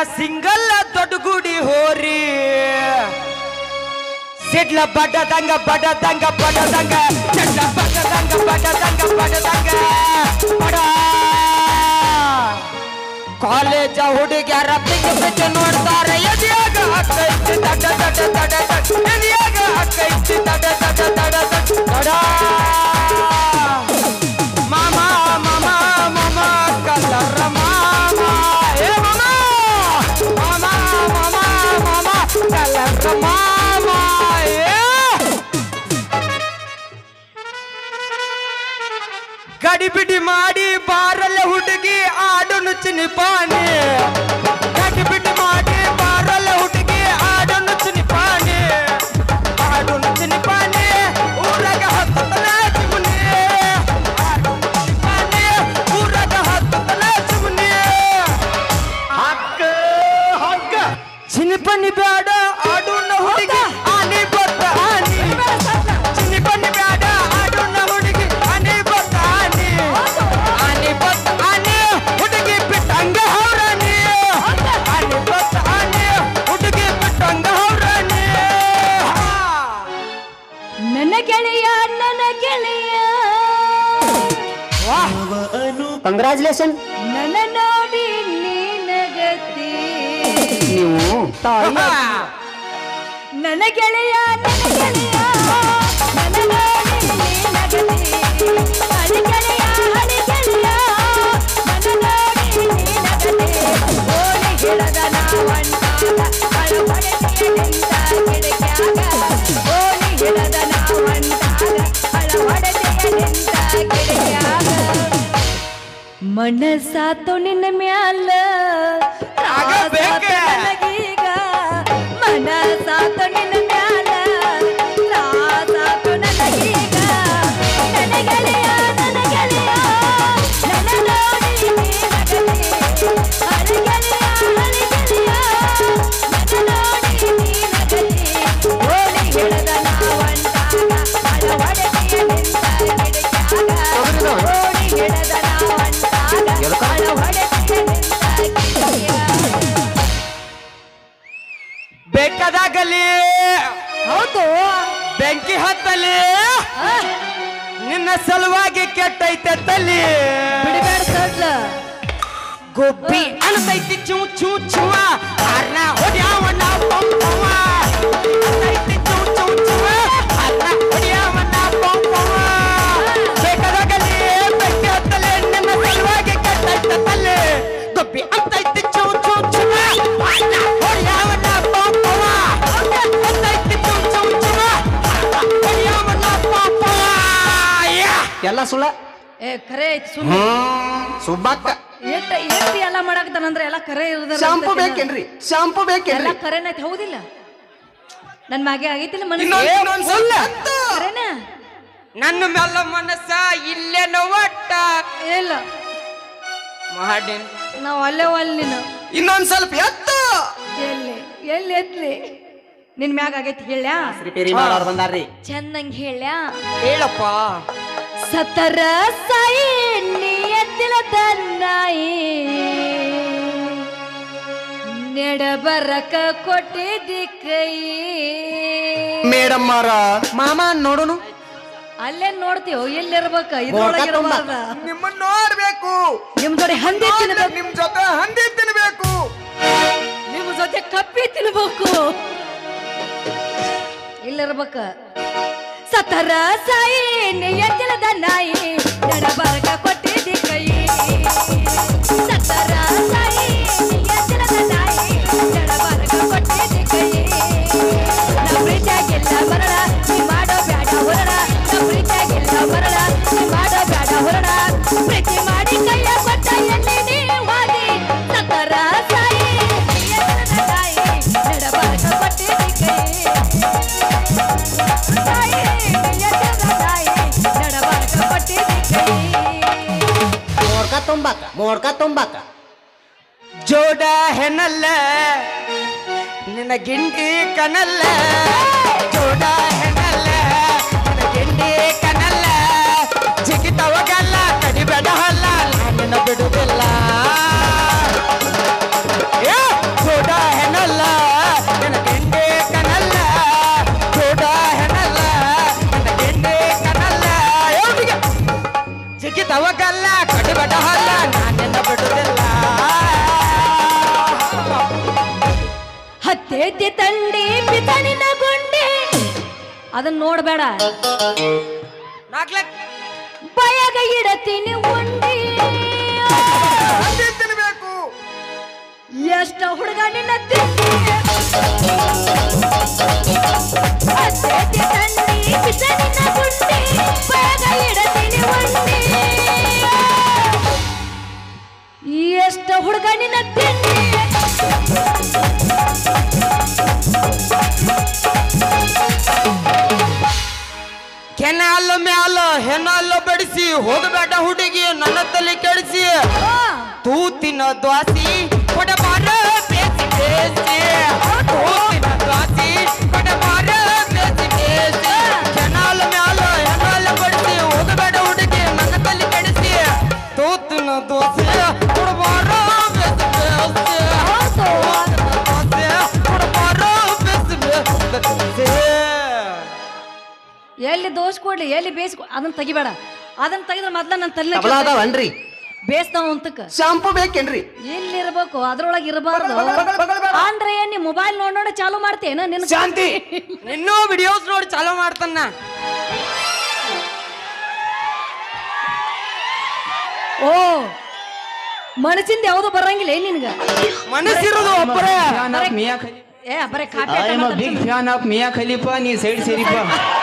Single ದೊಡ್ಡ ಗುಡಿ ಹೋರಿ ಸಿಡ್ಲ ಬಡದಂಗ ಬಡದಂಗ ಬಡದಂಗ ಚಡ್ಲ ಬಡದಂಗ ಬಡದಂಗ ಬಡದಂಗ ಬಡ ಕಾಲೇಜ ಹುಡುಗ್ಯಾರ ಪಿಂಗ್ ಪಿಚ್ ನೋಡ್ತಾರೆ ಎದಿಯಾಗ ಅಕ್ಕೈತಿ ದಡ ದಡ ದಡ ದಡ ಎದಿಯಾಗ ಅಕ್ಕೈತಿ ದಡ ದಡ ದಡ ದಡ ದಡ ಮಾಮ ಮಾಮ ಮಾಮ ಕಲ್ಲರ ಮಾಮ ಏ ಮಾಮ ಮಾಮ ಮಾಮ ಮಾಮ ಕಲ್ಲರ ಮಾಮ ಏ ಗಡಿಬಿಡಿ ಮಾಡಿ ಬಾರಲ್ಲ ಹುಡುಗಿ ಆಡು ನುಚ್ಚಿನಿ ಪಾನಿ ಗಡಿಬಿಡಿ ಮಾಡಿ ಬಾರಲ್ಲ ಹುಡುಗಿ ಆಡು ನುಚ್ಚಿನಿ ಪಾನಿ ಆಡು ನುಚ್ಚಿನಿ ಪಾನಿ ಊರಾಗ ಹತ್ತಲ ಚಿಮುನಿ ಆಡು ನುಚ್ಚಿನಿ ಪಾನಿ ಊರಾಗ ಹತ್ತಲ ಚಿಮುನಿ ಹಕ್ಕ ಹಕ್ಕ ಚಿನಿಪನಿ ಬ್ಯಾಡ ಆಡುನ ಹುಡುಗಿ ಆನಿ ಬತ್ತ ಆನಿ ಚಿನಿಪನಿ ಬ್ಯಾಡ ಆಡುನ ಹುಡುಗಿ ಆನಿ ಬತ್ತ ಆನಿ ಆನಿ ಬತ್ತ ಆನಿ ಹುಡುಗಿ ಬಿಟ್ಟಂಗ ಹೌರಾನಿ ಆನಿ ಬತ್ತ ಆನಿ ಹುಡುಗಿ ಬಿಟ್ಟಂಗ ಹೌರಾನಿ ನನ್ನ ಗೆಳೆಯ ನನ್ನ ಗೆಳೆಯ ಕಂಗ್ರಾಚುಲೇಷನ್ ನನ್ನ ನೋಡಿ ನೀನಗತಿ ನೀವು ನನ್ನ ಗೆಳೆಯ ನನ್ನ ಗೆಳೆಯ ನನ್ನ ನೋಡಿ ನೀನಗತಿ ಹಳಿ ಗೆಳೆಯ ಹಳಿ ಗೆಳೆಯ ನನ್ನ ನೋಡಿ ನೀನಗತಿ ಓಡಿ ಗಿಡದ ನಾವಂಟಾಗ ಅಳವಡಿಕೆಯ ನಿಂತ ಗಿಡಕ್ಯಾಗ ಓಡಿ ಗಿಡದ ನಾವಂಟಾಗ ಅಳವಡಿಕೆಯ ನಿಂತ ಗಿಡಕ್ಯಾಗ ಮನಸ್ಸಾತು ನಿನ್ನ ಮ್ಯಾಲ ಆಗಬೇಕೆ. ನನಗೀಗ ಮನಸ್ಸಾತು ನಿನ್ನ ಮ್ಯಾಲ ತ್ರಾಸಾತು ನನಗೀಗ ನನ್ನ ಗೆಳೆಯ ನನ್ನ ಗೆಳೆಯ ನನ್ನ ನೋಡಿ ನೀನಗತಿ ಹಳಿ ಗೆಳೆಯ ಹಳಿ ಗೆಳೆಯ ನನ್ನ ನೋಡಿ ನೀನಗತಿ ಓಡಿ ಹಿಡದ ನಾವಂಟಾಗ ಅಳವಡಿಕೆಯ ನಿಂತ ಗಿಡಕ್ಯಾಗ ಓಡಿ ಹಿಡದ ನಾವಂಟಾಗ ಅಳವಡಿಕೆಯ ನಿಂತ ಗಿಡಕ್ಯಾಗ ಬೇಕಾದಾಗಲಿ ಹೌದು ಬೆಂಕಿ ಹತ್ತಲಿ ಆ, ನಿನ್ನ ಸಲುವಾಗಿ ಕೆಟ್ಟೈತೆ ತಲಿ ಬಿಡಬೇಡ ಸಡ್ಲ ಗುಬ್ಬಿ ಅನ್ಸೈತಿ ಚೂ ಚೂ ಚುವ ಅರ್ನ ಹೊಡ್ಯಾವಣ್ಣ ಪಂಪವ ಅನ್ಸೈತಿ ಚೂ ಚೂ ಚುವ ಅರ್ನ ಹೊಡ್ಯಾವಣ್ಣ ಪಂಪವ ಬೇಕಾದಾಗಲಿ ಬೆಂಕಿ ಹತ್ತಲೆ ನಿನ್ನ ಸಲುವಾಗಿ ಕೆಟ್ಟೈತೆ ತಲೆ ಗುಬ್ಬಿ ಅಂತೈತಿ ಚೂ ಚೂ ಚುವ ಅರ್ನ ಹೊಡ್ಯಾವಣ್ಣ ಪಂಪವ ಅನ್ಸೈತಿ ಚೂ ಚೂ ಚುವ ಅರ್ನ ಹೊಡ್ಯಾವಣ್ಣ ಪಂಪವ ಯಾ ಎಲ್ಲ ಸುಳ್ಳ ಏ ಖರೆ ಐತಿ ಸುಮ್ಮನೆ ಸುಬ್ಬಕ್ಕ ಎಟ್ಟ ಎಟ್ಟ ಎಲ್ಲ ಮಾಡಾಕತ್ತಾನಂದ್ರೆ ಎಲ್ಲ ಕರೆ ಇರೋದ್ರ ಶಾಂಪು ಬೇಕೇನ್ರಿ ಶಾಂಪು ಎಲ್ಲ ಬೇಕೇನ್ರಿ ಕರೆನೈತಿ ಹೌದಿಲ್ಲ ನನ್ ಮ್ಯಾಗೆ ಆಗೈತಿಲ್ಲ ಇನ್ನೊಂದ್ ಮನಸ್ಸು ಇನ್ನೊಂದ್ ಸಲ. ಕರೆನ ನನ್ನ ಮೆಲ್ಲ ಮನಸ್ಸ ಇಲ್ಲೇ ಒಟ್ಟ ಇಲ್ಲ ಮಾಡಿನ್ ನಾವು ಅಲ್ಲೇ ಅಲ್ಲಿನ ಇನ್ನೊಂದ್ ಸ್ವಲ್ಪ ಎತ್ತು ಎಲ್ಲಿ ಎಲ್ಲಿ ಎತ್ಲಿ ನಿನ್ ಮ್ಯಾಗ ಆಗೈತಿ ಹೇಳ್ಯಾ ರಿಪೇರಿ ಮಾಡೋರು ಬಂದಾರ್ರಿ ಚೆನ್ನಂಗ್ ಹೇಳ್ಯಾ ಹೇಳಪ್ಪ ಸತರ ಸಾಯಿ ನೀ ಎತ್ತಿಲ ತನ್ನಾಯಿ ನೆಡಬರಕ ಕೊಟ್ಟಿದ್ದಿ ಕೈ ಮೇಡಮ್ ಮಾರ ಮಾಮ ನೋಡೋನು ಅಲ್ಲೇ ನೋಡ್ತೀವೋ ಎಲ್ಲಿರ್ಬೇಕ ಇದ್ರೊಳಗಿರಬಾರ್ದ ನಿಮ್ಮನ್ನ ನೋಡ್ಬೇಕು ನಿಮ್ ಜೋಡಿ ಹಂದಿ ತಿನ್ಬೇಕು ನಿಮ್ ಜೊತೆ ಹಂದಿ ತಿನ್ಬೇಕು ನಿಮ್ ಜೊತೆ ಕಪ್ಪಿ ತಿನ್ಬೇಕು ಇಲ್ಲಿರ್ಬೇಕ ಸತರ ಸಾಯಿ ನೀ ಎತ್ತಿಲದ ನಾಯಿ ನೆಡಬರಕ ಕೊಟ್ಟಿದ್ದಿ ಕೈ ಸತರ ಸಾಯಿ ನೀ ಎತ್ತಿಲದ ನಾಯಿ ನೆಡಬರಕ ಕೊಟ್ಟಿದ್ದಿ ಕೈ ನಾ ಪ್ರೀತಿಯಾಗಿಲ್ಲ ಮರಳ ನೀ ಮಾಡೋ ಬ್ಯಾಡ ಹೊರಡ ನಾ ಪ್ರೀತಿಯಾಗಿಲ್ಲ ಮರಳ ನೀ ಮಾಡೋ ಬ್ಯಾಡ ಹೊರಡ ಪ್ರೀತಿ ಮಾಡಿ ಕೈಯ ಕೊಟ್ಟ ಎಲ್ಲಿ ನೀ ವಾದಿ ಸತರ ಸಾಯಿ ನೀ ಎತ್ತಿಲದ ನಾಯಿ ನೆಡಬರಕ ಕೊಟ್ಟಿದ್ದಿ ಕೈ ತಾಯಿ ಎತ್ತದ ತಾಯಿ ನಡಬಾರಕ ಪಟ್ಟಿದಿ ಕೈ ಮೋಡ್ಕ ತುಂಬಾಕ ಮೋಡ್ಕ ತುಂಬಾಕ ಜೋಡ ಹೆಣಲ್ಲ ನಿನ್ನ ಗಿಂಡಿ ಕನಲ್ಲ ಜೋಡ ಹೆಣಲ್ಲ ನಿನ್ನ ಗಿಂಡಿ ಕನಲ್ಲ ಜಿಗಿತವಗಲ್ಲ ಕಡಿಬೇಡ ಹಲ್ಲ ನಿನ್ನ ಬಿಡುದಿಲ್ಲ ಏ ಹಚ್ಚೈತಿ ತಂಡಿ ಪಿತನಿನ ಗುಂಡಿ ಅದನ್ನ ನೋಡ್ಬೇಡ ನಾಲ್ಕ್ ಬಯಗ ಇಡತೀನಿ ಉಂಡಿ ತಿನ್ಬೇಕು ಎಷ್ಟ ಹುಡುಗ ನಿನ್ನ ತಿಂಡಿ ಹಚ್ಚೈತಿ ತಂಡಿ ಪಿತನಿನ ಗುಂಡಿ ಬಯಗ ಇಡತೀನಿ ಉಂಡಿ ಎಷ್ಟ ಹುಡುಗ ನಿನ್ನ ತಿಂಡಿ ಕೆನೆ ಅಲ್ಲ ಮ್ಯಾಲ ಹೆಣ್ಣ ಅಲ್ಲ ಬಡಿಸಿ ಹೋಗಬೇಡ ಹುಡುಗಿ ನನ್ನ ತಲೆ ಕೆಡಿಸಿ ಆ, ತೂತಿನ ದ್ವಾಸಿ ಕೊಡಬಾರ ಬೇಸಿ ಬೇಸಿ ತೂತಿನ ದ್ವಾಸಿ ಕೊಡಬಾರ ಬೇಸಿ ಬೇಸಿ ಕೆನಾಲ ಮ್ಯಾಲ ಹೆಣ್ಣಾಲ ಬಡಿಸಿ ಹೋಗಬೇಡ ಹುಡುಗಿ ನನ್ನ ತಲೆ ಕೆಡಿಸಿ ತೂತಿನ ದ್ವಾಸಿ ಕೊಡಬಾರ ಬೇಸಿ ಬೇಸಿ ಹೌದು. ದ್ವಾಸಿ ಕೊಡಬಾರ ಬೇಸಿ ಬೇಸಿ ಎಲ್ಲಿ ದೋಷ ಕೊಡ್ಲಿ ಎಲ್ಲಿ ಬೇಯಿಸ್ಕೊ ಅದನ್ನ ತೆಗಿಬೇಡ ಅದನ್ನ ತೆಗೆದ್ರೆ ಮೊದ್ಲ ನನ್ನ ತಲೆ ತಬಲ ಅದಾವನ್ರಿ ಬೇಯಿಸ್ತಾವ ಅಂತಕ್ಕ ಶಾಂಪು ಬೇಕೇನ್ರಿ ಎಲ್ಲಿರ್ಬೇಕು ಅದ್ರೊಳಗೆ ಇರಬಾರ್ದು ಅಂದ್ರೆ ಏನ್ ನೀ ಮೊಬೈಲ್ ನೋಡ್ ನೋಡಿ ಚಾಲು ಮಾಡ್ತೇನ ನಿನ್ ಶಾಂತಿ ಇನ್ನೂ ವಿಡಿಯೋಸ್ ನೋಡಿ ಚಾಲೂ ಮಾಡ್ತಾನ ಓ ಮನಸ್ಸಿಂದ ಯಾವ್ದು ಬರಂಗಿಲ್ಲ ಏನ್ ನಿನ್ಗ ಮನಸ್ಸಿರೋದು ಒಬ್ಬರೇ ಫ್ಯಾನ್ ಆಫ್ ಮಿಯಾ ಖಲೀಫಾ ಏ ಬರೇ ಕಾಪಿ I am a big fan of Mia Khalifa ನೀ ಸೈಡ್ ಸೇರಿಪ್ಪ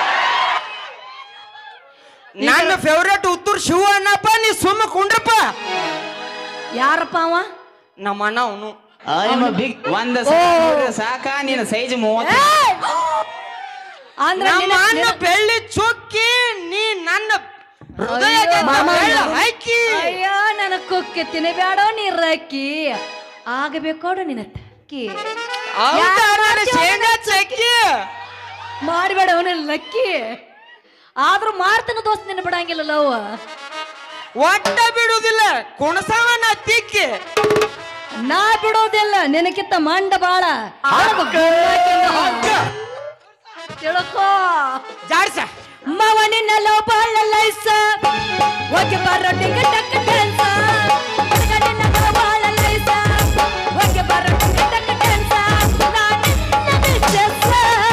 ನನ್ನ ಫೇವ್ರೇಟ್ ಉತ್ತೂರ್ ಶಿವ ಅನ್ನಪ್ಪ ನೀ ಸುಮ್ಮ ಕುಂಡ್ರಪ್ಪ ಯಾರಪ್ಪ ಅವ ನಮ್ಮ ಅಣ್ಣ ಅವನು ಐ ಆಮ್ ಅ ಬಿಗ್ ಒಂದ ನೋಡ್ರೆ ಸಾಕ ನಿನ್ನ ಸೈಜ್ ಮೂವತ್ತು ಏಯ್! ಅಂದ್ರೆ ನಮ್ಮ ನಿನ್ನ- ಅಣ್ಣ ನಿನ್ನ- ಬೆಳ್ಳಿ ಚುಕ್ಕಿ ನೀ ನನ್ನ ಹೃದಯಕ್ಕೆ ಅಯ್ಯೋ, ಮಾಮ. ಬೆಳ್ಳ ಹಾಕಿ ಅಯ್ಯೋ ನನ್ನ ಕುಕ್ಕೆ ತಿನ್ನಬೇಡ ನೀರ್ ಅಕ್ಕಿ ಆಗಬೇಕೋಡು ನಿನ್ನ ತಕ್ಕಿ ಹೌದಾ ನನ್ನ ಶೇಂಗಾ ಚಕ್ಕಿ ಮಾಡಬೇಡ ಅವನ ಲಕ್ಕಿ ಆದ್ರೂ ಮಾಡ್ತಾನ ದೋಸ್ತ ನಿನ್ನ ಬಿಡಂಗಿಲ್ಲ ಅವ ಒಟ್ಟ ಬಿಡುದಿಲ್ಲ ಕುಣಸವನ ತಿಕ್ಕಿ ನಾ ಬಿಡೋದಿಲ್ಲ ನಿನಕಿತ್ತ ಮಂಡ ಬಾಳ ತಿಳ್ಕೋ ಜಾಡ್ಸ ಮವ ನಿನ್ನ ಲವ್ ಬಾಳ ಲೈಸ ಹೋಗಿ ಬರೋ ಟಿಂಗ ಟಕ್ ಡ್ಯಾನ್ಸ ಹುಡುಗ ನಿನ್ನ ಲವ್ ಬಾಳ ಲೈಸ ಹೋಗಿ ಬರೋ ಟಿಂಗ ಟಕ್ ಡ್ಯಾನ್ಸ ನಾ ನಿನ್ನ ಬಿಚ್ಚಸ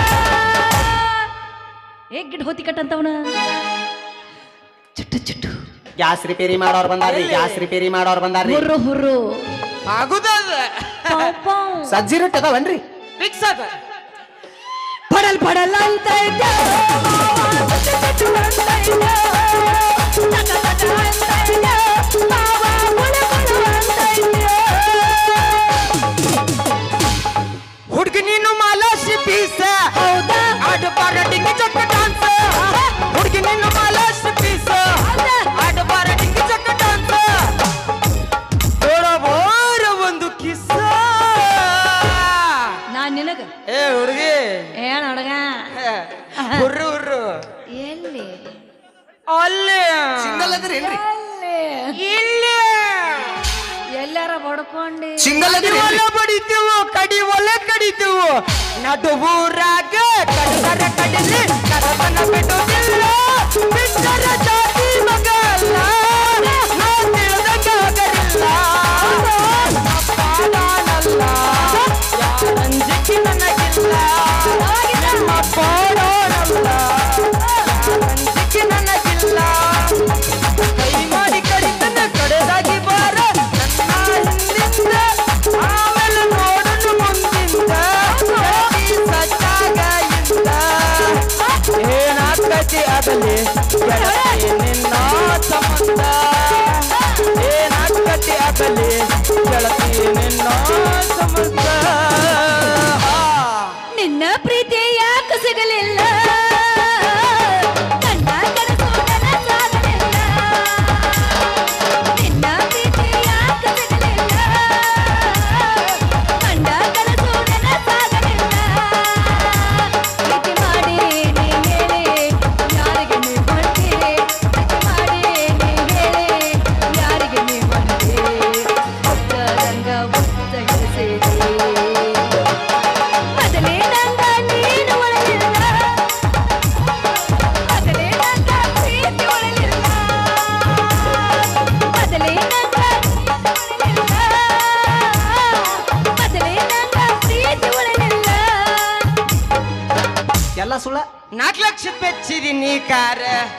ಏ ಗಿಡ್ ಹೋತಿ ಕಟ್ಟಂತವನ ಚುಟ್ಟು ಚುಟ್ಟು ಗ್ಯಾಸ್ ರಿಪೇರಿ ಮಾಡೋರ್ ಬಂದಾರ್ರಿ ಗ್ಯಾಸ್ ರಿಪೇರಿ ಮಾಡೋರ್ ಬಂದಾರ್ರಿ ಹುರ್ರು ಹುರ್ರು ಆಗುದದ ಪಾವ್ ಪಾವ್ ಸಜ್ಜಿ ರೊಟ್ಟಿ ಅದಾವನ್ರಿ ಫಿಕ್ಸ್ ಅದ ಪಡಲ್ ಪಡಲ್ ಅಂತ ಇದ್ದ ಚುಟ್ಟು ಅಂತ ಇದ್ದ ತಟ ತಟ ಅಂತ ಇದ್ದ ಮಾವ ಬುಳ ಬುಳ ಅಂತ ಇದ್ದ ಹುಡುಗಿ ನೀನು ಮಾಲಾಶಿ ಪೀಸ ಹೌದಾ ಆಡು ಬಾರ ಡಿಂಗಿ ಚೊಕ್ಕ ಡಾನ್ಸ್ ಹುಡುಗಿ ನೀನು ಮಾಲಾಶಿ ಪೀಸ ಆಡು ಬಾರ ಡಿಂಗಿ ಚೊಕ್ಕ ಡಾನ್ಸ್ ತೊಡಬೋರ ಒಂದು ಕಿಸ್ಸ ನಾನ್ ನಿನಗ ಏ ಹುಡುಗಿ ಏನ್ ಹುಡುಗ ಹುರ್ರು ಹುರ್ರು ಎಲ್ಲಿ ಅಲ್ಲಿ ಸಿಂಗಲ್ ಅದ್ರೇನ್ರಿ ಎಲ್ಲಿ ಇಲ್ಲಿ ಎಲ್ಲಾರ ಬಡ್ಕೊಂಡಿ ಸಿಂಗಲ್ ಕಡಿ ಅದ್ರೇನ್ರಿ ಒಲೆ ಬಡಿತೀವು ಕಡಿ ಒಲೆ ಕಡಿತೀವು ನಡುವೂರಾಗ ಕಡದರ ಕಡಿಲಿ ಕಡತನ ಬಿಡುವುದಿಲ್ಲ ಬಿಟ್ಟರ ಜಾತಿ ಮಗಲ್ಲ ನಾ ತಿಳಿದಂಗ ಹೋಗಲಿಲ್ಲ ಪಾಡಾನಲ್ಲ ಯಾರಂಜಿಕೆ ನನಗಿಲ್ಲ ನಮ್ಮ ಪಾಡೋಣಲ್ಲ ಯಾರಂಜಿಕೆ ನನಗಿಲ್ಲ ಕೈ ಮಾಡಿ ಕಡಿತನ ಕಡೆದಾಗಿ ಬಾರ ನನ್ನ ಹಿಂದಿಂದ ಆಮೇಲೆ ನೋಡಲು ಮುಂದಿಂದ ಗೆಳತಿ ಸಚ್ಚಾಗ ಇಂದ ಏನಾಗ್ತತಿ ಆಗಲಿ ಗೆಳತಿ ಸುಳ್ಳ ನಾಲ್ಕು ಲಕ್ಷ ಬೆಚ್ಚಿದೀನಿ ಕಾರ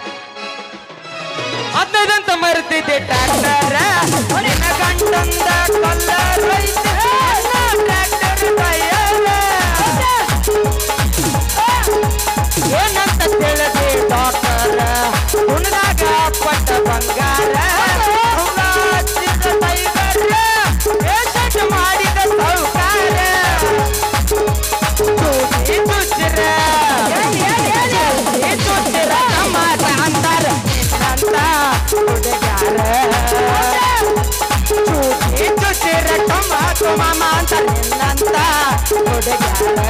ಹದಿನೈದಂತ ಮರ್ತಿದ್ದೆ ಟ್ರ್ಯಾಕ್ಟರ್ ನಿನ್ನ ಗಂಟಂದ ಕಲ್ಲರ್ ಐತೆ ಟ್ರ್ಯಾಕ್ಟರ್ ಟೈಯರ್ ಏನಂತ ತಿಳಿದೆ ಡಾಕ್ಟರ್ ಹುಣದಾಗ ಪಟ್ಟ ಬಂಗಾರ ಹುಂಗ ಹಚ್ಚಿದ ಟೈಗರ್ ಪೇಷಂಟ್ ಮಾಡಿದ ಸೌಕಾರ ಚೂಟಿ ಚುಚ್ಚಿರ ಚೂಟಿ ಚುಚ್ಚಿರ ಟಮಾಟ ಅಂತಾರ ನಿನ್ನಂತ ಹುಡುಗ್ಯಾರ ಚೂಟಿ ಚುಚ್ಚಿರ ಟಮಾಟೋ ಮಾಮ ಅಂತಾರ ನಿನ್ನಂತ ಹುಡುಗ್ಯಾರ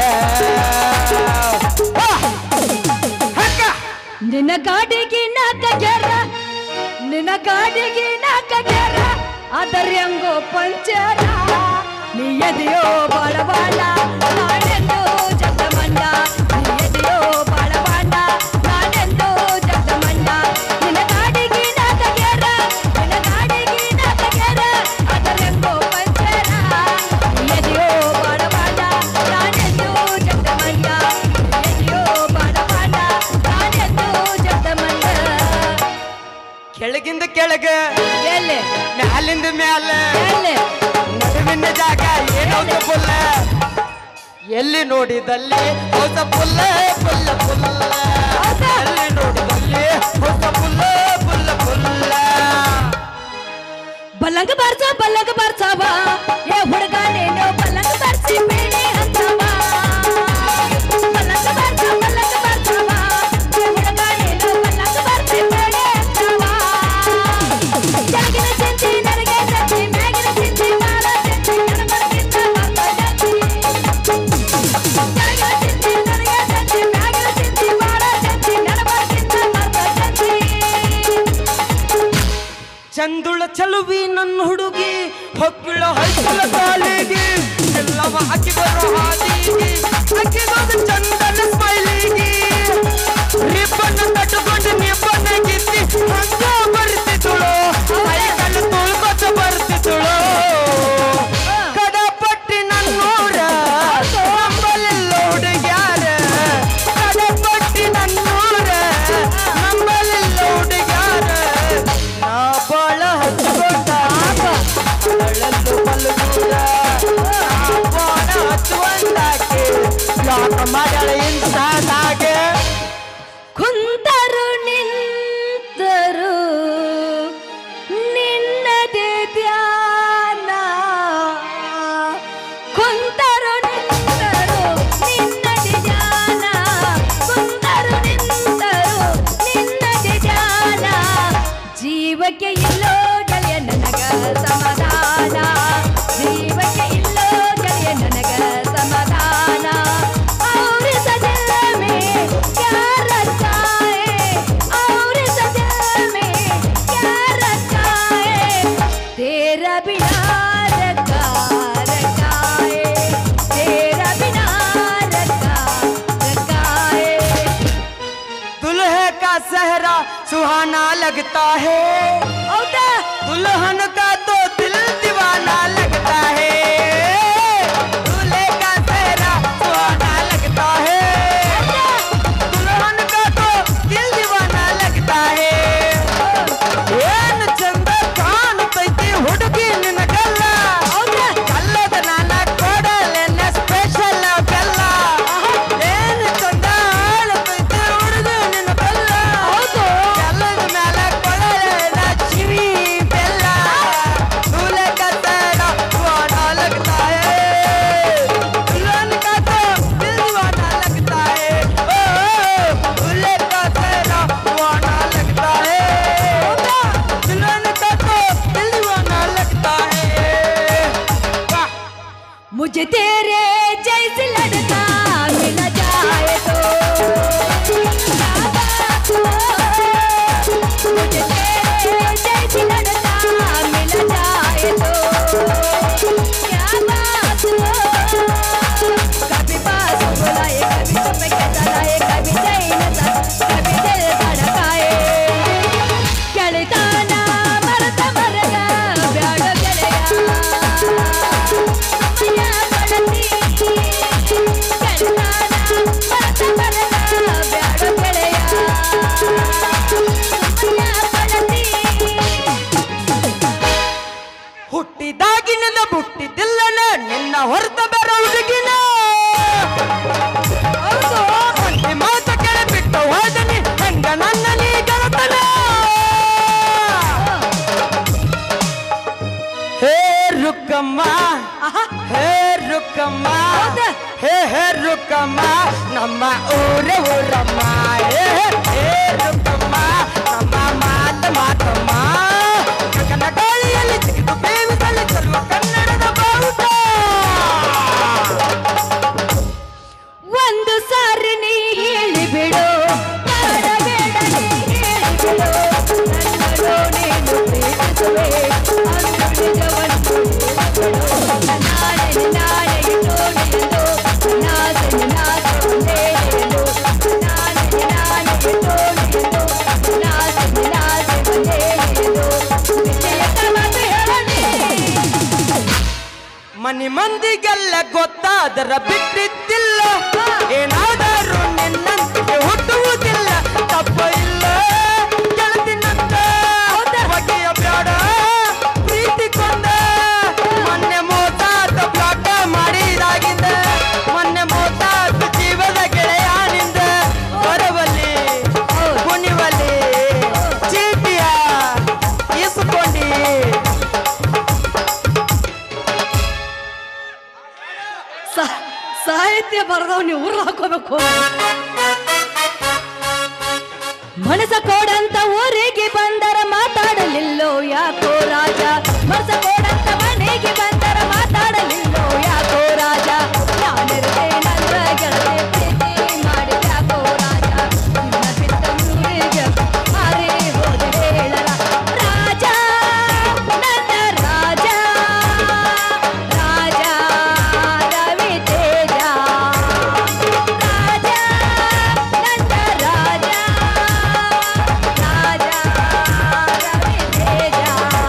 ಹಕ್ಕ ನಿನ್ನ ಗಾಡಿಗೆ ನಾಕ ಗೆರ ನಿನ್ನ ಗಾಡಿಗೆ ನಾಕ ಗೆರ ಅದರ್ಯಂಗೋ ಪಂಚರ ನೀ ಎದೆಯೋ ಬಾಳವಾಡ ನಾನೆಂದು ಜಗಮಂಡ ನೀ ಎದೆಯೋ ಬಾಳವಾಡ ನಾನೆಂದು ಜಗಮಂಡ ನಿನ್ನ ಗಾಡಿಗೆ ನಾಕ ಗೆರ ನಿನ್ನ ಗಾಡಿಗೆ ನಾಕ ಗೆರ ಅದರ್ಯಂಗೋ ಪಂಚರ ನೀ ಎದೆಯೋ ಬಾಳವಾಡ ನಾನೆಂದು ಜಗಮಂಡ ನೀ ಎದೆಯೋ ಬಾಳವಾಡ ನಾನೆಂದು ಜಗಮಂಡ ಕೆಳಗಿಂದ ಕೆಳಗ ಎಲ್ಲಿ ಮ್ಯಾಲಿಂದ ಮ್ಯಾಲ ಎಲ್ಲಿ ನಡುವಿನ ಜಾಗ ಏನೌತ ಪುಲ್ಲ ಎಲ್ಲಿ ನೋಡಿದಲ್ಲಿ ಹೊಸ ಪುಲ್ಲ ಪುಲ್ಲ ಪುಲ್ಲ ಎಲ್ಲಿ ನೋಡಿದಲ್ಲಿ ಹೊಸ ಪುಲ್ಲ ಪುಲ್ಲ ಪುಲ್ಲ ಬಲ್ಲಂಗ ಬಾರ್ಸ ಬಲ್ಲಂಗ ಬಾರ್ಸವ ಏ ಹುಡುಗ ನೀನು ಬಲ್ಲಂಗ ಬಾರ್ಸಿ ಬೇಡಿ ಹತ್ತವ ಬಲ್ಲಂಗ ಬಾರ್ಸ ಬಲ್ಲಂಗ ಬಾರ್ಸವ ಏ ಹುಡುಗ ನೀನು ಬಲ್ಲಂಗ ಬಾರ್ಸಿ ಬೇಡಿ ಹತ್ತವ ಕೆಳಗಿನ ಚಿಂತೆ ನನಗೆ ಸಚ್ಚಿ ಮ್ಯಾಗಿನ ಚಿಂತೆ ಬಾಳ ಚಿಂತೆ ಕಣಬರ್ಗಿಂತ ಮಾತಾಡತಿ ಕೆಳಗಿನ ಚಿಂತೆ ನನಗೆ ಸಚ್ಚಿ ಮ್ಯಾಗಿನ ಚಿಂತೆ ಬಾಳ ಚಿಂತೆ ಕಣಬರ್ಗಿಂತ ಮಾತಾಡತಿ ಚಂದುಳ ಚಲುವಿ ನನ್ನ ಹುಡುಗಿ ಹೊಕ್ಕಿಳ ಹೈಸ್ಕೂಲ ಕಾಲಿಗೆ ಎಲ್ಲವ ಅಕ್ಕಿ ಬರೋ ಹಾದಿಗೆ ಅಕ್ಕಿಗೊಂದು ಚಂದನ ಸ್ಮೈಲಿಗೆ ರಿಬ್ಬನ್ ತಟ್ಟುಕೊಂಡು ನಿಬ್ಬನ್ನ ಗಿತ್ತಿ ಹಂಗ ಬರ್ತಿದ್ದಳು ಕೈಗಳು ತುಳ್ಕೊತ ಬರ್ತಿದ್ದಳು ಕಡಪಟ್ಟಿ ನನ್ನೂರ ನಂಬಲಿಲ್ಲ ಹುಡುಗ್ಯಾರ ಕಡಪಟ್ಟಿ ನನ್ನೂರ ನಂಬಲಿಲ್ಲ ಹುಡುಗ್ಯಾರ ನಾ ಬಾಳ ಹಚ್ಕೊಂಡ ಅಳಲು ಮಲಗೂರ ನಾ ಬಾಳ ಹಚ್ಚುವಂದಾಕೆ ಯಾಕ ಮಾಡಳ ಇಂಥದಾಗೆ ಕುಂತರು ನಿಂತರು ನಿನ್ನದೇ ಧ್ಯಾನ ಕುಂತರು ನಿಂತರು ನಿನ್ನದೇ ಧ್ಯಾನ ಕುಂತರು ನಿಂತರು ನಿನ್ನದೇ ಧ್ಯಾನ ಜೀವಕ್ಕೆ ಇಲ್ಲೋ ಗೆಳೆಯ ನನಗ ಸಮಾಧಾನ ಜೀವಕ್ಕೆ ಇಲ್ಲೋ ಗೆಳೆಯ ನನಗ ಸಮಾಧಾನ ಅವ್ರ ಸಜಲ್ ಮೇ क्या रखा है और सजल में क्या रखा है तेरा बिना रखा रखा है तेरा बिना रखा रखा है दुल्हे का सहरा सुहाना लगता है औदा दुल्हन का तो दिल दीवाना लगता है दूल्हे का सहरा सुहाना लगता है दुल्हन का तो दिल दीवाना लगता है ಏನ್ ಚಂದ ಕಾಣ್ತೈತಿ ಹುಡುಗಿ ನಿನಗಲ್ಲ ಕಲ್ಲದ ನಾನ ಕೊಡಲೆನ್ನ ಸ್ಪೆಷಲ್ ಬೆಲ್ಲ ಏನ್ ಚಂದ ಆಳ್ತೈತಿ ಹುಡುಗಿ ನಿನಗಲ್ಲ ಬೆಲ್ಲದ ಮ್ಯಾಲ ಕೊಡಲೆನ್ನ ಚಿವಿ ಬೆಲ್ಲ दूल्हे का तेरा सुहाना लगता है दुल्हन का तो दिल दीवाना लगता है ओ, दूल्हे का तेरा सुहाना लगता है दुल्हन का तो दिल दीवाना लगता है वाह मुझे तेरे जैसे लड़का मिल जाए तो क्या बात हो? मुझे तेरे जैसे लड़का मिल जाए तो क्या बात हो? कभी पास बुलाए कभी तुम्हें के जलाए कभी चैन सा कभी दिल धड़काए ಗೆಳೆತಾನ ಮರತ ಮರಗ ಬ್ಯಾಡ ಗೆಳೆಯ ಸಮಯ ಕಳೆದ ರುಕ್ಕಮ್ಮ ಆಹಾ ಹೇ ರುಕ್ಕಮ್ಮ ಹೌದಾ? ಹೇ ಹೇ ರುಕ್ಕಮ್ಮ ನಮ್ಮ ಊರ ಊರಮ್ಮ ಹೇ ಹೇ ರುಕ್ಕಮ್ಮ ನಮ್ಮ ಮಾತ ಮಾತಮ್ಮ ಗಗನ ಗಾಳಿಯಲ್ಲಿ ಚಿಗಿದು ಬೇವಿಸಲು ಚೆಲ್ಲುವ ಕನ್ನಡದ ಬಾವುಟ ಒಂದು ಸಾರಿ ನೀ ಹೇಳಿಬಿಡು ಮಾಡಬೇಡ ನೀ ಹೇಳಿಬಿಡು ನನ್ನನ್ನು ನೀನು ಪ್ರೀತಿಸುವೆ ಅಂದು ನಿಜವನ್ನು ಹೇಳಿಬಿಡು ನಾಳೆ ನಾಳೆ ತೋಣಿಯಲು ನಾಸೆ ನಾಸೆ ಒಂದೇನೆಯಲು ನಾಳೆ ನಾಳೆ ತೋಣಿಯಲು ನಾಸೆ ನಾಸೆ ಒಂದೇನೆಯಲು ವಿಷಯ ತಮಗೆ ಹೇಳಲಿ ಮನಿ ಮಂದಿಗೆಲ್ಲ ಗೊತ್ತಾದರ ಬಿಟ್ಟಿದ್ದಿಲ್ಲ ಏನಾದರೂ ನಿನ್ನಂತಿಗೆ ಹುಟ್ಟುವುದಿಲ್ಲ ತಪ್ಪ ಇಲ್ಲ ಗೆಳತಿನಂತ ಬಗೆಯ ಬ್ಯಾಡ ಪ್ರೀತಿ ಕೊಂದ ಮೊನ್ನೆ ಮೋತಾದ ಬ್ಲಾಕ ಮಾಡಿದಾಗಿಂದ ಮೊನ್ನೆ ಮೋತಾದ ಜೀವದ ಗೆಳೆಯಾನಿಂದ ಬರವಲ್ಲಿ ಕುಣಿವಲ್ಲಿ ಚೀಟಿಯ ಇಸ್ಕೊಂಡಿ ಸಾ- ಸಾಹಿತ್ಯ ಬರೆದವ್ ನೀವು ಊರ್ ಹಾಕೋಬೇಕು ಮನಸ ಕೊಡಂತ ಊರಿಗೆ ಬಂದರ ಮಾತಾಡಲಿಲ್ಲೋ ಯಾಕೋ ರಾಜ ಮನಸ ಕೊಡಂತ ಮನೆಗೆ ಬಂದರ ಮಾತಾಡಲಿಲ್ಲೋ ಯಾಕೋ ರಾಜ ನಾನಿರುವೆ ನನ್ನ ಗೆಳತಿ ಪ್ರೀತಿ ಮಾಡಿ ಯಾಕೋ ರಾಜ ನಿನ್ನ ಬಿಟ್ಟ ಊರಿಗೆ ಮಾರಿ ಹೋದೆ ಹೇಳರ ರಾಜ ನನ್ನ ರಾಜ ರಾಜ ರವಿ ತೇಜ ರಾಜ ನನ್ನ ರಾಜ ರಾಜ ರವಿ ತೇಜ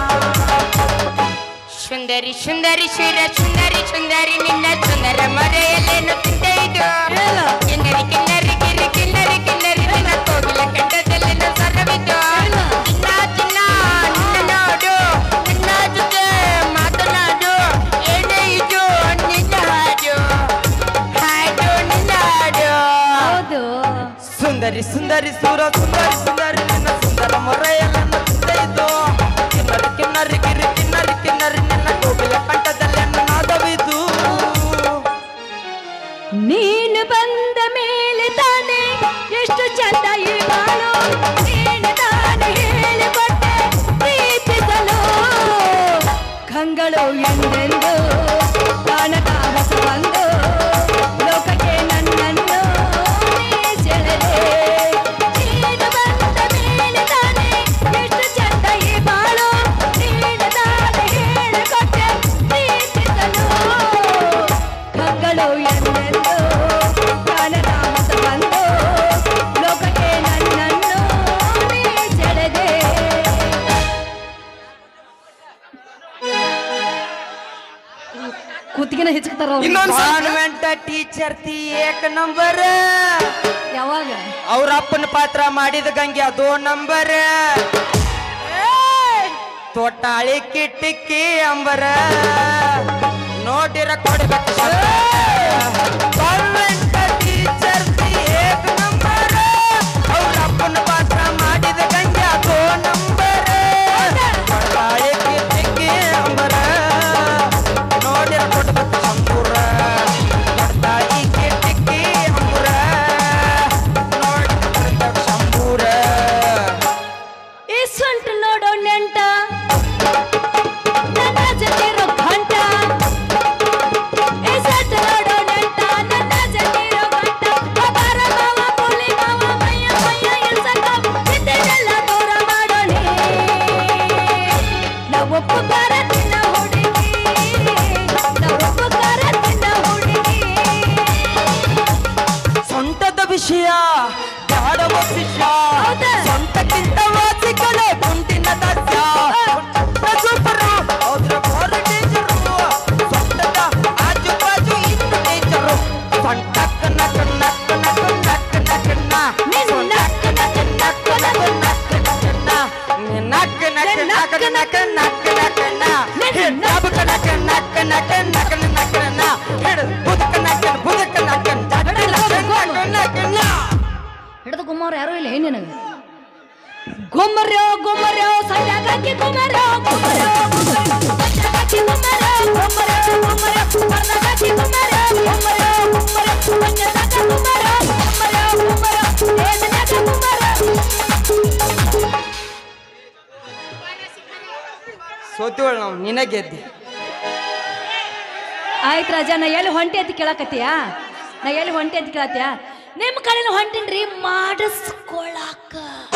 ಸುಂದರಿ ಸುಂದರಿ ಶಿರ ಸುಂದರಿ ಸುಂದರಿ ನಿನ್ನ ಸುಂದರ ಮರೆಯಲ್ಲೇನು ತಿಂದೆ ಇದು ಹೇಳು. ಕಿನ್ನರಿ ಕಿನ್ನರಿ ಕಿರಿ ಕಿನ್ನರಿ ಕಿನ್ನರಿ ನಿನ್ನ ಕೋಗಿಲ ಕಂಠದಲ್ಲಿನ ಸರವಿದ್ದು ಹೇಳು. ಚಿನ್ನ ಚಿನ್ನ ನಿನ್ನ ನೋಡು ನಿನ್ನ ಜೊತೆ ಮಾತನಾಡು ಏನೇ ಇದು ನಿನ್ನ ಹಾಡು ಹಾಡು ನಿನ್ನ ಹಾಡು ಹೌದು ಸುಂದರಿ ಸುಂದರಿ ಸೂರ ಸುಂದರಿ ಸುಂದರಿ ನಿನ್ನ ಸುಂದರ ಮೊರೆಯಲ್ಲ ಇದ್ದು ಕಿನ್ನರಿ ಕಿನ್ನರಿ ಕಿರಿ ಕಿನ್ನರಿ ಕಿನ್ನರಿ ನಿನ್ನ ಕೋಗಿಲ ಕಂಠದಲ್ಲಿ ನಾದವಿದು ನೀನು ಬಂದ ಮೇಲೆ ತಾನೇ ಎಷ್ಟು ಚಂದ ಈ ಬಾಳು ನೀನು ತಾನೇ ಹೇಳಿಕೊಟ್ಟೆ ಪ್ರೀತಿಸಲು ಕಂಗಳು ಎಂದೆಂದು ಕಾಣದ ಹೊಸ ಬಂದು ಲೋಕಕ್ಕೆ ನನ್ನನ್ನು ನೀ ಸೆಳೆದೆ ನೀನು ಬಂದ ಮೇಲೆ ತಾನೇ ಎಷ್ಟು ಚಂದ ಈ ಬಾಳು ನೀನು ತಾನೇ ಹೇಳಿಕೊಟ್ಟೆ ಪ್ರೀತಿಸಲು ಕಂಗಳು ಎಂದೆಂದು ಕಾಣದ ಹೊಸ ಬಂದು ಲೋಕಕ್ಕೆ ನನ್ನನ್ನು ನೀ ಸೆಳೆದೆ ಕುತ್ತಿಗೆನ ಹೆಚ್ಚುತ್ತಾರ ಕಾನ್ವೆಂಟ್ ಟೀಚರ್ ತಿ ಏಕ ನಂಬರ್ ಯಾವಾಗ ಅವ್ರ ಅಪ್ಪನ ಪಾತ್ರ ಮಾಡಿದ ಗಂಗೆ ಅದೋ ನಂಬರ್ ತೋಟಾಳಿ ಕಿಟ್ಟಿಕ್ಕಿ ಅಂಬರ ನೋಡಿರ ಕೊಡ್ಬೇಕು ಕಾನ್ವೆಂಟ್ ಟೀಚರ್ ತಿ ಏಕ ನಂಬರ್ ಅವ್ರ ಅಪ್ಪನ ಪಾತ್ರ ಮಾಡಿದ ಗಂಗೆ ಅದೋ ನಂಬರ್ ತೋಟಾಳಿ ಕಿಟ್ಟಿಕ್ಕಿ ಅಂಬರ ನೋಡಿರ ಕೊಡ್ಬೇಕು ಸಂಪೂರ ತೋಟಾಳಿ ಕಿಟ್ಟಿಕ್ಕಿ ಅಂಬರ ನೋಡಿ ಕೊಡ್ಬೇಕು ಸಂಪೂರ ಈ ಸೊಂಟ ನೋಡೋ ನೆಂಟ ನನ್ನ ಜೊತೆರೋ ಘಂಟ ಈ ಸೊಂಟ ನೋಡೋ ನೆಂಟ ನನ್ನ ಜೊತೆರೋ ಘಂಟ ಅಪಾರ ಮಾವ ಪುಲಿ ಮಾವ ಮಯ್ಯ ಮಯ್ಯ ಇಳ್ಸಕ ಇದನ್ನೆಲ್ಲ ದೂರ ಮಾಡೋಣಿ ನಾವು ಒಪ್ಪುಗಾರ ತಿನ್ನ ಹುಡುಗಿ ನಾವು ಒಪ್ಪುಗಾರ ತಿನ್ನ ಹುಡುಗಿ ಸೊಂಟದ ವಿಷಯ ಬ್ಯಾಡವ ಶಿಷ್ಯ ಹೌದಾ? ಸೊಂಟಕ್ಕಿಂತ ವಾಸಿಕಲೆ ಗುಂಟಿನ ದಸ್ಯ ಸೂಪರು ಅದ್ರ ಬಾರಿ ಡೇಂಜರು ಸೊಂಟದ ಆಜು ಬಾಜು ಇನ್ನು ಡೇಂಜರು ಸೊಂಟಕ್ಕ ನಕ್ಕ ನಕ್ಕ ನಕ್ಕ ನಕ್ಕ ನಕ್ಕ ನ. ಸೊಂಟಕ್ಕ ನಕ್ಕ ನಕ್ಕ ನಕ್ಕ ನಕ್ಕ ನಕ್ಕ ನ. ನಕ್ಕ ನಕ್ಕ ನಕ್ಕ ನಕ್ಕ ನಕ್ಕ ನಕ್ಕ ನ. ಹಿಡ್ ನಬಕ ನಕ್ಕ ನಕ್ಕ ನಕ್ಕ ನಕ್ಕ ನಕ್ಕ ನ. ಹಿಡ್ ಬುದಕ ನಕ್ಕ ಬುದಕ ನಕ್ಕ ನಕ್ಕ ನಕ್ಕ ನಕ್ಕ ನ. ಹಿಡಿದು ಗುಮ್ಮವ್ರು ಯಾರು ಇಲ್ಲ ಏನ್ ನಿನಗೆ ಗುಮ್ಮರ್ಯೋ ಗುಮ್ಮರ್ಯೋ ಸೈಡಾಗಿ ಗುಮ್ಮರ್ಯೋ ಗುಮ್ಮರ್ಯೋ ಗುಮ್ಮರ್ಯೋ ಸೈಡಾಗಿ ಗುಮ್ಮರ್ಯೋ ಸೋತಿವಳು ನಾವು ನಿನ್ನ ಗೆದ್ದಿ ಆಯ್ತು ರಾಜ ನಾ ಎಲ್ಲಿ ಹೊಂಟಿ ಅಂತ ಕೇಳಕತ್ತೀಯಾ ನಾ ಎಲ್ಲಿ ಹೊಂಟಿ ಅಂತ ಕೇಳತ್ತೀಯಾ ನಿಮ್ಮ ಕಡೆನ ಹೊಂಟಿನ್ರಿ ಮಾಡಿಸ್ಕೊಳಕ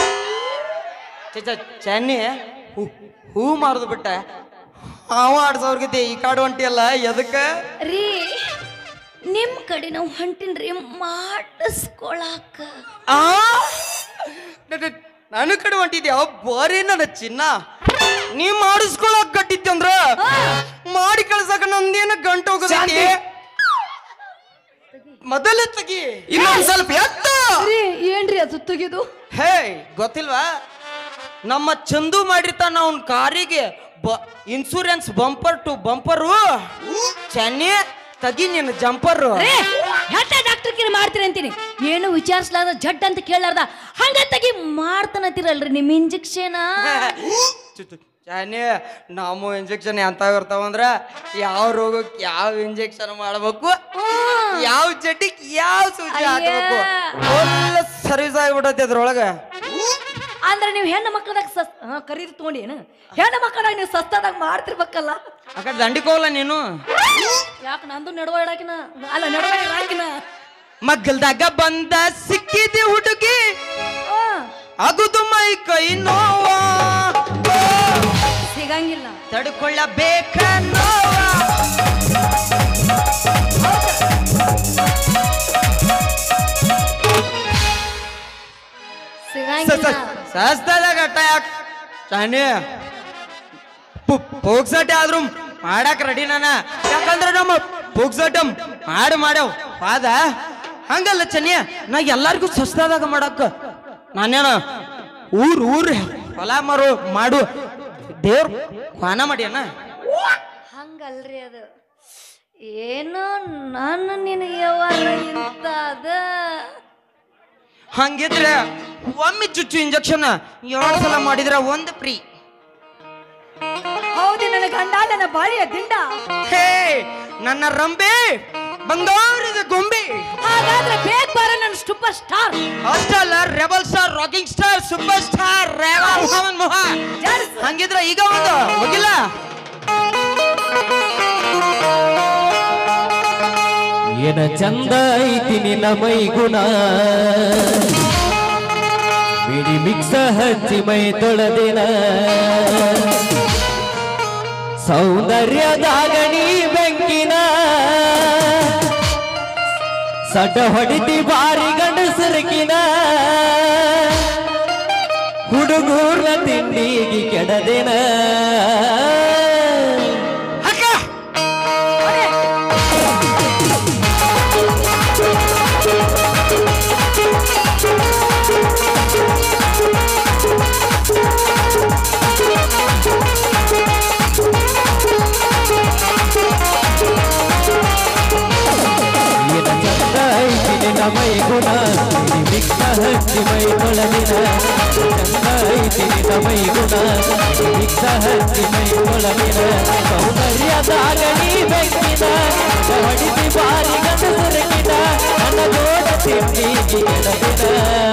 ಚ ಚ ಚೆನ್ನಿ ಹೂ ಹೂ ಮಾರದು ಬಿಟ್ಟ ಅವ ಆಡ್ಸೋರ್ಗತಿ ಈ ಕಾಡು ಹೊಂಟಿಯಲ್ಲ ಎದಕ್ಕೆ ರೀ ನಿಮ್ಮ ಕಡೆ ನಾವು ಹೊಂಟಿನ್ರಿ ಮಾಡಿಸ್ಕೊಳಕ ಆ ನ- ನ- ನನ್ನ ಕಡೆ ಹೊಂಟಿದ್ಯಾ ಬಾರಿ ನನ್ನ ಚಿನ್ನ ನೀ ಮಾಡಿಸ್ಕೊಳಕ್ ಕಟ್ಟಿದ್ದೆ ಅಂದ್ರ ಮಾಡಿ ಕಳ್ಸಕ ನಂದೇನ ಗಂಟು ಹೋಗೋದೈತಿ ಮೊದಲ ತೆಗಿ ಇನ್ನೊಂದ್ ಸ್ವಲ್ಪ ಎತ್ತ ರೀ ಏನ್ರಿ ಅದು ತೆಗೆದು ಹೇ ಗೊತ್ತಿಲ್ವಾ ನಮ್ಮ ಚಂದು ಮಾಡಿರ್ತಾನ ಅವನ್ ಕಾರಿಗೆ ಬ ಇನ್ಸೂರೆನ್ಸ್ ಬಂಪರ್ ಟು ಬಂಪರು ಚೆನ್ನಿ ತಗಿ ನಿನ್ನ ಜಂಪರ್ ರೇ ಹೆಟ್ಟ ಡಾಕ್ಟರ್ ಕಿರಿ ಮಾಡ್ತೀರಿ ಅಂತೀನಿ ಏನು ವಿಚಾರಿಸ್ಲಾರ್ದ ಜಡ್ ಅಂತ ಕೇಳಾರ್ದ ಹಂಗ ತೆಗಿ ಮಾಡ್ತಾನತ್ತೀರಲ್ರಿ ನಿಮ್ ಇಂಜೆಕ್ಷನ್ ಚೆನ್ನಿ ನಮ್ಮ ಇಂಜೆಕ್ಷನ್ ಎಂತ ಇರ್ತಾವಂದ್ರ ಯಾವ ರೋಗಕ್ಕೆ ಯಾವ ಇಂಜೆಕ್ಷನ್ ಮಾಡ್ಬೇಕು ಯಾವ ಚಟಿಕ್ ಯಾವ ಸೂಜಿ ಹಾಕ್ಬೇಕು ಫುಲ್ ಸರ್ವಿಸ್ ಆಗಿಬಿಟ್ಟೈತಿ ಅದ್ರೊಳಗ ಅಂದ್ರೆ ನೀವು ಹೆಣ್ಣು ಮಕ್ಕಳದಾಗ ಸಸ್ ಹಾ ಕರೀದು ತಗೊಂಡಿ ಏನು ಹೆಣ್ಣು ಮಕ್ಕಳಾಗ ನೀವು ಸಸ್ತಾದಾಗ ಮಾಡ್ತಿರ್ಬೇಕಲ್ಲ ಆ ಕಡೆ ದಂಡಿಗೆ ಹೋಗಲ್ಲ ನೀನು ಯಾಕೆ ನಂದು ನಡುವ ಇಡಾಕಿನ ಅಲ್ಲ ನಡುವ ಇಡಾಕಿನ ಮಗ್ಗಲ್ದಾಗ ಬಂದ ಸಿಕ್ಕಿದಿ ಹುಡುಗಿ ಆ, ಆಗುದು ಮೈ ಕೈ ನೋವ ಸಿಗಂಗಿಲ್ಲ ತಡ್ಕೊಳ್ಳಬೇಕ ನೋವ ಸಿಗಂಗಿಲ್ಲ ಸಸ್ತಾದಾಗ ಅಟ್ಟ ಯಾಕ ಚಾನಿ ಪೋಗ್ಸಟ್ ಆದ್ರೂ ಮಾಡಕ್ ರೆಡಿ ನಾನ ಯಾಕಂದ್ರೆ ನಮ್ಮ ಪೋಗ್ಸಟ್ ಮಾಡಿ ಮಾಡ್ಯಾವ್ ಪಾದ ಹಂಗಲ್ಲ ಚನ್ನಿ ನಾ ಎಲ್ಲಾರ್ಗೂ ಸಸ್ತಾದಾಗ ಮಾಡಕ್ ನಾನೇನ ಊರ್ ಊರ್ ಹೊಲ ಮಾರು ಮಾಡು ದೇವ್ರ ಕ್ವಾನ ಮಾಡ್ಯಾನ ಹಂಗಲ್ರಿ ಅದು ಏನೋ ನಾನು ನಿನಗೆ ಯಾವಾಗ ಇಂತ ಅದ ಹಂಗಿದ್ರೆ ಒಮ್ಮೆ ಚುಚ್ಚು ಇಂಜೆಕ್ಷನ್ ಏಳು ಸಲ ಮಾಡಿದ್ರ ಒಂದು ಫ್ರೀ ಹೌದು ನನ್ನ ಗಂಡ ನನ್ನ ಬಾಳಿಯ ದಿಂಡ ಹೇ ನನ್ನ ರಂಬೆ ಬಂಗಾರದ ಗೊಂಬೆ ಹಾಗಾದ್ರೆ ಬೇಗ ಬಾರ ನನ್ನ ಸೂಪರ್ ಸ್ಟಾರ್ ಅಷ್ಟಲ್ಲ rebel star rocking star super star ರೇವಲ್ ಮೋಹನ್ ಮೋಹ ಹಂಗಿದ್ರ ಈಗ ಒಂದು ಹೋಗಿಲ್ಲ ಏನ ಚಂದ ಐತಿ ನಿನ್ನ ಮೈಗುಣ ಬಿಡಿ ಮಿಕ್ಸ ಹಚ್ಚಿ ಮೈ ತೊಳೆದಿನ ಸೌಂದರ್ಯದಾಗ ನೀ ಬೆಂಕಿನ ಸಡ್ಡ ಹೊಡಿತಿ ಬಾರಿ ಗಂಡಸರಕಿನ ಹುಡುಗೂರ್ನ ತಿಂಡಿಗೆ ಕೆಡದಿನ ಅಕ್ಕ ಏನ ಚಂದ ಐತಿ ನಿನ್ನ ಮೈ ಗುಣ ಮಿಕ್ಕ ಹಚ್ಚಿ ಮೈ ತೊಳಲಿನ ಚಂದ ಐತಿ ನಿನ್ನ ಮೈ ಗುಣ ಮಿಕ್ಕ ಹಚ್ಚಿ ಮೈ ತೊಳಲಿನ ಸೌಂದರ್ಯದಾಗ ನೀ ಬೆಕ್ಕಿನ ಹೊಡಿತಿ ಬಾರಿ ಗಂಡಸರಗಿನ ನನ್ನ ಜೋಡ ತಿಂಡಿಗೆ ಕೆಡದಿನ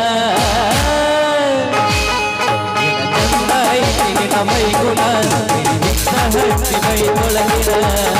ಏನ ಚಂದ ಐತಿ ನಿನ್ನ ಮೈ ಗುಣ ಮಿಕ್ಕ ಹಚ್ಚಿ ಮೈ ತೊಳಲಿನ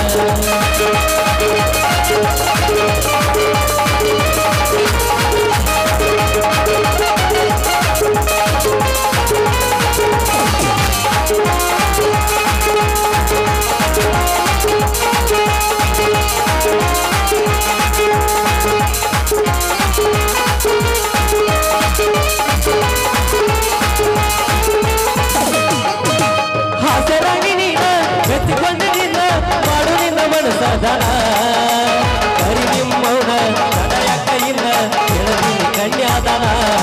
ಹಾಸರಾಗಿ ನೀನ ಮೆಚ್ಚಿಕೊಂಡು ನಿನ್ನ ಮಾಡು ನಿನ್ನ ಮನಸದನ ಕರಿ ನಿಮ್ಮವನ ತಡೆಯ ಕೈಯಿಂದ ಕೆಳಗಿನ ಕನ್ಯಾದನ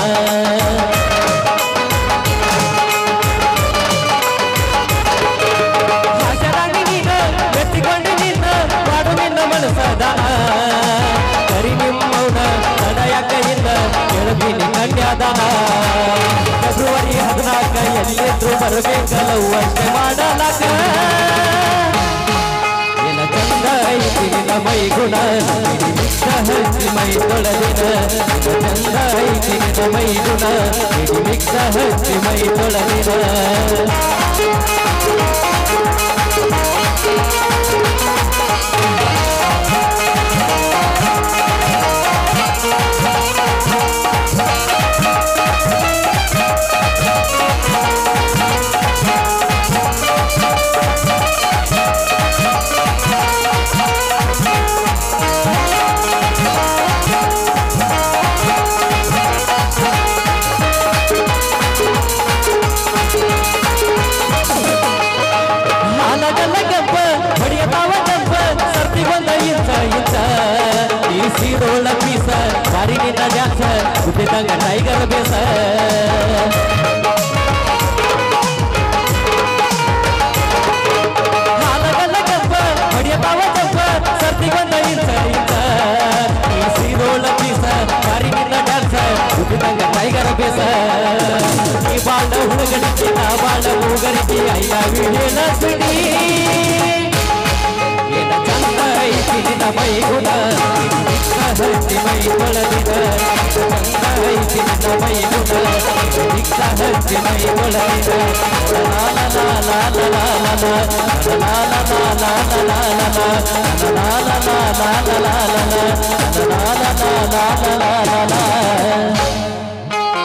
ಹಾಸರಾಗಿ ನೀನ ಮೆಚ್ಚಿಕೊಂಡು ನಿನ್ನ ಮಾಡು ನಿನ್ನ ಮನಸದನ ಕರಿ ನಿಮ್ಮವನ ತಡೆಯ ಕೈಯಿಂದ ಕೆಳಗಿನ ಕನ್ಯಾದನ ಫೆಬ್ರವರಿ ಹದಿನಾಲ್ಕ ಎಲ್ಲಿದ್ರು ಬರಬೇಕಲ್ಲ ಅಷ್ಟೇ ಮಾಡಲಾಕ ನಿನ್ನ ಚಂದ ಐತಿ ನಿನ್ನ ಮೈ ಗುಣ ಮಿಕ್ಕ ಹಚ್ಚಿ ಮೈ ತೊಳೆದಿನ ನಿನ್ನ ಚಂದ ಐತಿ ನಿನ್ನ ಮೈ ಗುಣ ಮಿಕ್ಕ ಹಚ್ಚಿ ಮೈ ತೊಳೆದಿನ ರಗಡಿಕೆ ನಾ ಬಾಳ ಮೂಗರಿಕೆ ಐ ಲವ್ ಯು ಹೇಳ ಬಿಡಿ ಏನ ಚಂದ ಐತಿ ನಿನ್ನ ಮೈ ಗುಣ ನಿನ್ನ ಹಚ್ಚಿ ಮೈ ಕೊಳದಿನ ಚಂದ ಐತಿ ನಿನ್ನ ಮೈ ಗುಣ ನಿನ್ನ ಹಚ್ಚಿ ಮೈ ಕೊಳದಿನ ಲಾಲ ಲಾಲ ಲಾಲ ಲಾಲ ಲಾಲ ಲಾಲ ಲಾಲ ಲಾಲ ಲಾಲ ಲಾಲ ಲಾಲ ಲಾಲ ಲಾಲ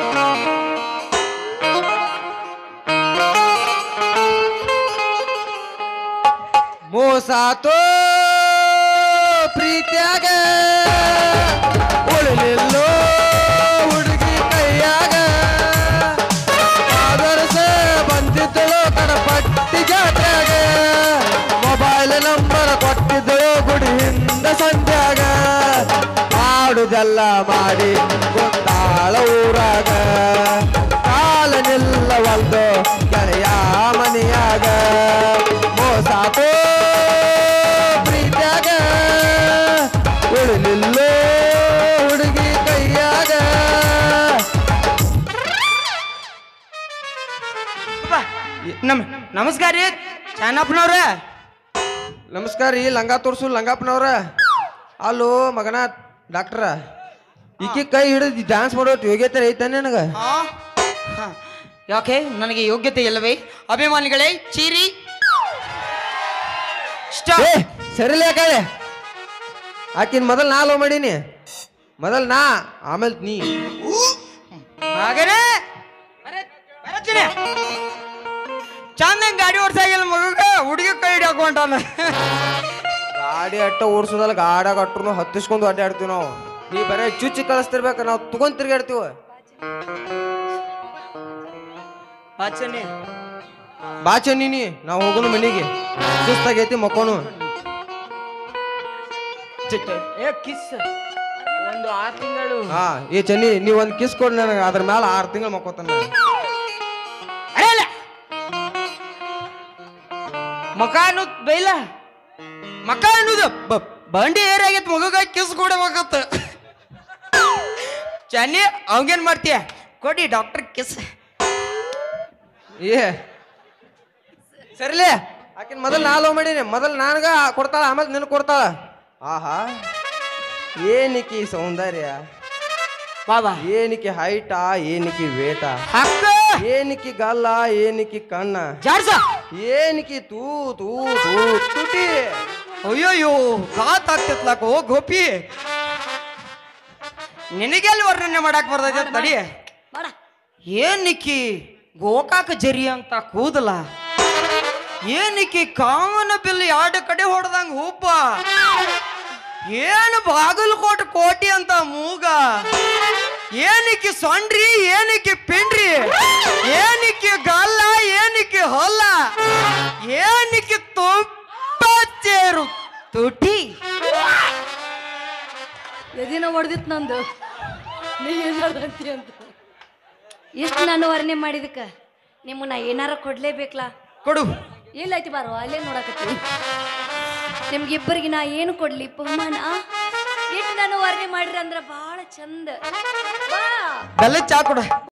ಮೋಸಾತೋ ಪ್ರೀತ್ಯಾಗ ಉಳಿಲಿಲ್ಲೋ ಹುಡುಗಿ ಕೈಯಾಗ ಆದರ್ಶ ಬಂದಿದ್ದಳು ಕಡಪಟ್ಟಿ ಜಾತ್ರೆಗ ಮೊಬೈಲ್ ನಂಬರ್ ಕೊಟ್ಟಿದ್ದಳು ಗುಡಿ ಹಿಂದ ಸಂಧ್ಯಾಗ ಮಾಡುದೆಲ್ಲ ಮಾಡಿ ಗೊತ್ತಾಳ ಊರಾಗ ಕಾಲ ನಿಲ್ಲವಲ್ದು ಗೆಳೆಯ ಮನೆಯಾಗ ಮೋಸಾತೋ ಪ್ರೀತ್ಯಾಗ ಉಳಿಲಿಲ್ಲೋ ಹುಡುಗಿ ಕೈಯಾಗ ನಮ್ ನಮಸ್ಕಾರ ರೀ ಚಾನಪ್ಪನವ್ರ ನಮಸ್ಕಾರ ರೀ ಲಂಗ ತೋರ್ಸು ಲಂಗಪ್ಪನವ್ರ ಅಲ್ಲೋ ಮಗನ ಡಾಕ್ಟ್ರ ಈಕಿ ಕೈ ಹಿಡಿದು ಡ್ಯಾನ್ಸ್ ಮಾಡೋಟ್ ಯೋಗ್ಯತೆ ಐತೆ ನನಗ ಯಾಕೆ ನನಗೆ ಯೋಗ್ಯತೆ ಇಲ್ಲವೇ ಅಭಿಮಾನಿಗಳೇ ಚೀರಿ ಸ್ಟಾಪ್ ಏ ಸರಿಲೇ ಕಳೆ ಆಕಿನ್ ಮೊದಲ್ ನಾ ಲೋ ಮಾಡೀನಿ ಮೊದಲ್ ನಾ ಆಮೇಲೆ ನೀ ಹಾಗನೇ ಬರತ್ತೀನಿ ಚಂದಂಗ್ ಗಾಡಿ ಓಡ್ಸಾಗಿಲ್ಲ ಮಗ ಹುಡುಗಿ ಕೈ ಹಿಡಿಯಾಕೊಂಟಾನ ಗಾಡಿ ಅಟ್ಟ ಓಡಿಸೋದಲ್ಲ ಗಾಡ್ಯಾಗ ಅಟ್ರು ಹತ್ತಿಸ್ಕೊಂಡು ಅಡ್ಡಾಡ್ತೀವಿ ನಾವು ನೀ ಬರೇ ಚುಚ್ಚಿ ಕಳಿಸ್ತಿರ್ಬೇಕು ನಾವು ತಗೊಂಡ್ ತಿರ್ಗಾಡ್ತೀವ ಬಾಚನೆ ಬಾಚ ನೀನಿ ನಾವು ಹೋಗೋನು ಮನೆಗೆ ಸುಸ್ತಾಗೈತಿ ಮಕ್ಕೋನು ಏ ಕಿಸ್ ಒಂದು ಆರು ತಿಂಗಳು ಹಾ ಏ ಚನ್ನಿ ನೀವ್ ಒಂದ್ ಕಿಸ್ ಕೊಡ್ ನನಗೆ ಅದ್ರ ಮ್ಯಾಲ ಆರು ತಿಂಗಳು ಮಕ್ಕೋತಾನ ಅಲ್ಲ ಮಕ ಅನ್ನೋದ್ ಬೈಲ ಮಕ ಅನ್ನೋದು ಬ- ಬಂಡಿ ಏರಾಗೈತ್ ಮಗಗ ಕಿಸ್ ಕೊಡಬೇಕತ್ತ ಚನ್ನಿ ಅವಂಗೇನ್ ಮಾಡ್ತೀಯ ಕೊಡಿ ಡಾಕ್ಟರ್ ಕಿಸ್ ಏ ಸರಿಲೇ ಆಕಿನ ಮೊದಲ್ ನಾ ಲವ್ ಮಾಡೀನಿ ಮೊದಲ್ ನನಗ ಕೊಡ್ತಾಳ ಆಮೇಲೆ ನಿನ್ ಕೊಡ್ತಾಳ ಆಹಾ ಏನಿಕಿ ಸೌಂದರ್ಯ ಬಾಬಾ ಏನಿಕಿ ಹೈಟಾ ಏನಿಕಿ ವೇಟ ಹಕ್ಕ ಏನಿಕಿ ಗಲ್ಲ ಏನಿಕಿ ಕಣ್ಣ ಜಾಡ್ಸ ಏನಿಕಿ ತೂ ತೂ ತೂ ತುಟಿ ಅಯ್ಯೋಯ್ಯೋ ಗಾತ್ ಆಗ್ತಿತ್ಲಾಕೋ ಗೋಪಿ ನಿನಗೆಲ್ಲಿ ವರ್ಣನೆ ಮಾಡಕ್ ಬರ್ತೈತೆ ತಡಿ ಮಾಡ ಏನಿಕ್ಕಿ ಗೋಕಾಕ ಜರಿ ಅಂತ ಕೂದಲ ಏನಿಕ್ಕಿ ಕಾಮನ ಬಿಲ್ ಎರಡು ಕಡೆ ಹೊಡೆದಂಗ ಹೂಪ ಏನು ಬಾಗಲಕೋಟೆ ಕೋಟಿ ಅಂತ ಮೂಗ ಏನಿಕ್ಕಿ ಸೊಂಡ್ರಿ ಏನಿಕ್ಕಿ ಪಿಂಡ್ರಿ ಏನಿಕ್ಕಿ ಗಲ್ಲ ಏನಿಕ್ಕಿ ಹೊಲ್ಲ ಏನಿಕ್ಕಿ ತುಂಬ ಚೇರು ತುಟಿ ಎದಿನ ಹೊಡೆದಿತ್ತು ನಂದು ನೀ ಏನ್ ಹೇಳ್ದಂತಿ ಅಂತ ಎಷ್ಟು ನಾನು ವರ್ಣೆ ಮಾಡಿದಕ್ಕ ನಿಮ್ಮನ್ನ ಏನಾರ ಕೊಡ್ಲೇಬೇಕಲ್ಲ ಕೊಡು ಎಲ್ಲೈತಿ ಬಾರೋ ಅಲ್ಲೇ ನೋಡಕತ್ತೀನಿ ನಿಮ್ಗಿಬ್ಬರಿಗೆ ನಾ ಏನು ಕೊಡ್ಲಿ ಬಹುಮಾನ ಎಷ್ಟು ನಾನು ವರ್ಣೆ ಮಾಡಿರ ಅಂದ್ರ ಬಹಳ ಚಂದ ಬಾ ಬೆಲ್ಲ ಚಾ ಕೊಡು